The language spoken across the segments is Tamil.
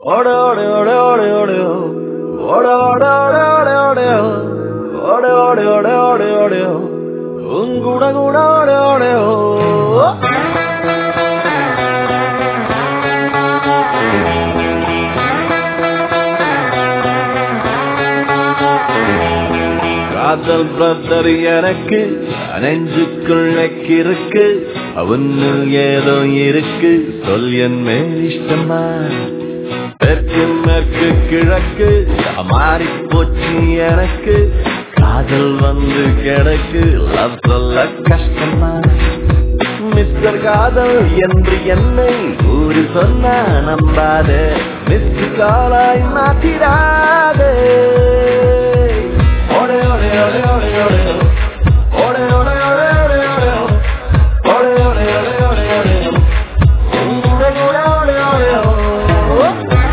ஓட ஓட ஓட ஓட ஓட ஓட ஓட ஓட ஓட ஓட ஓட ஓட ஓட ஓட உங்குட கூட ஓட ஓட காதல் பிரதர் எனக்கு நெஞ்சுக்குள்ள கிறுக்கு அவனு ஏதோ இருக்கு சொல் என் மேல் இஷ்டமா தெற்கு மேற்கு கிழக்கு மாறி போச்சு எனக்கு காதல் வந்து கிடக்கு லவ் சொல்ல கஷ்டமா மிஸ்டர் காதல் என்று என்னை ஊரு சொன்னா நம்பாதே மிஸ் காலாய் மாத்திராதே ஓடே ஓடே ஓடே ஓடே ஓடே ஓடே ஓடே ஓடே ஓடே ஓடே ஓடே ஓடே ஓடே ஓடே ஓடே உங்குட கூட ஓடே ஓடே ஓ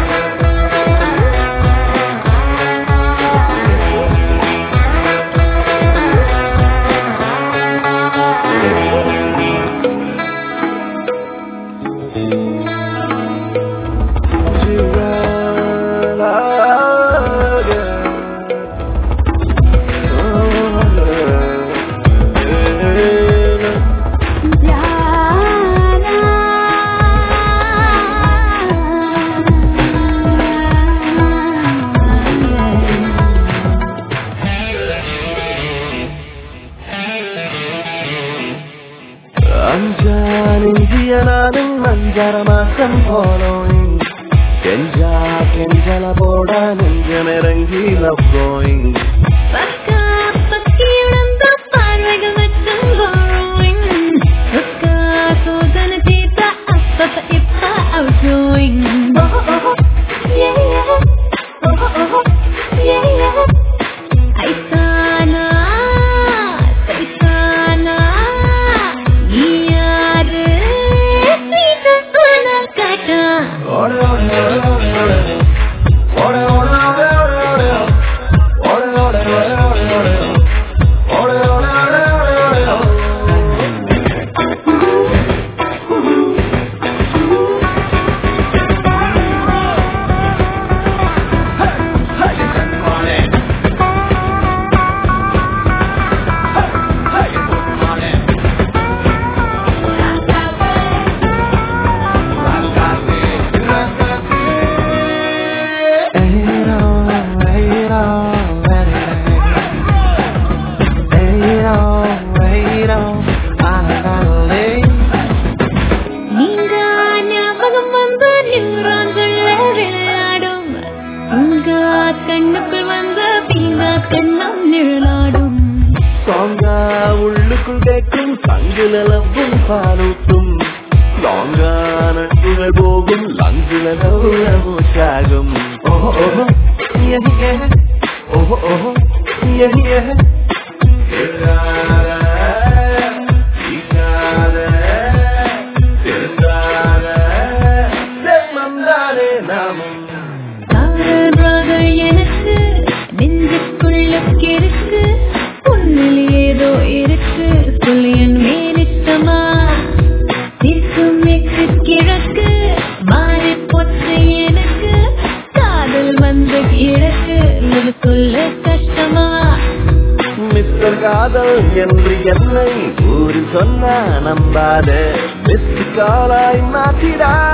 അഞ്ചാനിന്ത്യ നാനും അഞ്ചര മാസം ഫോളോയിങ് കെഞ്ചാ കെഞ്ചല പോടാ നെഞ്ചമിറങ്ങി ലവ് ഗോയിങ് பக்கா பக்கியிழந்த பார்வைகள் மட்டும் borrowing. பக்கா சோதனை தீர்த்த அப்பப்ப இப்ப outgoing. Oh, oh, yeah, yeah. Oh, oh, yeah, yeah. ஐசானா, சைசானா, நீ யாரு? sweet ஆன காட்டா. ഓടെ ഓടെ ഓടെ ഓടെ ഓടെ ഓടെ ഓടെ ഓടെ ഓടെ ഓടെ ഓടെ ഓടെ ഓടെ ഓടെ ഓടെ ഓടെ ഓടെ ഓടെ நீங்க ஞாபகம் வந்த நியூரான்குள்ள விளையாடும் உங்க கண்ணுக்குள் வந்த பீங்க கண்ணம் நிழலாடும் സോങ്കാ ഉള്ളുക്കുൾ കേക്കും സങ്കിലവും പാലൂട്ടും ലോങ്കാനട്ടുകൾ പോകും ലങ്കുലൂച്ചാകും ഓഹോ ഓഹോ യഹ് യഹ്. ഓഹോ ഓഹോ യഹ് യഹ്. തിരുനാരെ, ഈശാനെ, തിരുനാരെ, തെമ്മന്താനെ നാമം காதல் எனக்கு நெஞ்சுக்குள்ள இருக்கு உன்னில் ஏதோ இருக்கு சொல்லி என் மேலிட்டமா இருக்கும் மேற்கு கிழக்கு மாறி போச்சு எனக்கு காதல் வந்து கிழக்கு இது சொல்ல கஷ்டமா மிஸ்டர் காதல் என்று என்னை ஊரு சொன்னா நம்பாத மிஸ் காலாய் மாத்திடா